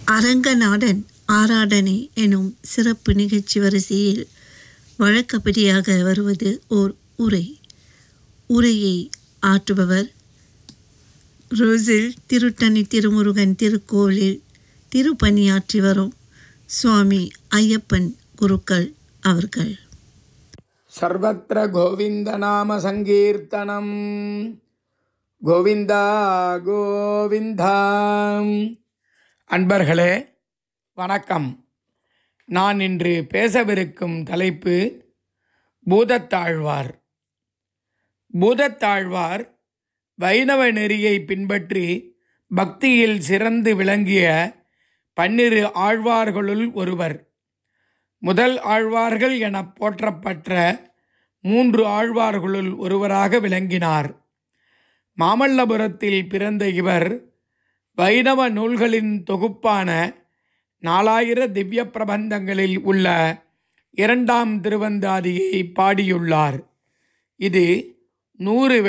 அரங்கநாடன் ஆராடனை எனும் சிறப்பு நிகழ்ச்சி வரிசையில் வழக்கப்படியாக வருவது ஓர் உரை உரையை ஆற்றுபவர் ரோசில் திருத்தணி திருமுருகன் திருக்கோவிலில் திருப்பணியாற்றி வரும் சுவாமி ஐயப்பன் குருக்கள் அவர்கள் सर्वत्र गोविन्दनामसङ्कीर्तनं கோவிந்தா கோவிந்தா அன்பர்களே வணக்கம் நான் இன்று பேசவிருக்கும் தலைப்பு பூதத்தாழ்வார் பூதத்தாழ்வார் வைணவ நெறியை பின்பற்றி பக்தியில் சிறந்து விளங்கிய பன்னிரு ஆழ்வார்களுள் ஒருவர் முதல் ஆழ்வார்கள் என போற்றப்பட்ட மூன்று ஆழ்வார்களுள் ஒருவராக விளங்கினார் மாமல்லபுரத்தில் பிறந்த இவர் வைணவ நூல்களின் தொகுப்பான நாலாயிர திவ்ய பிரபந்தங்களில் உள்ள இரண்டாம் திருவந்தாதியை பாடியுள்ளார் இது நூறு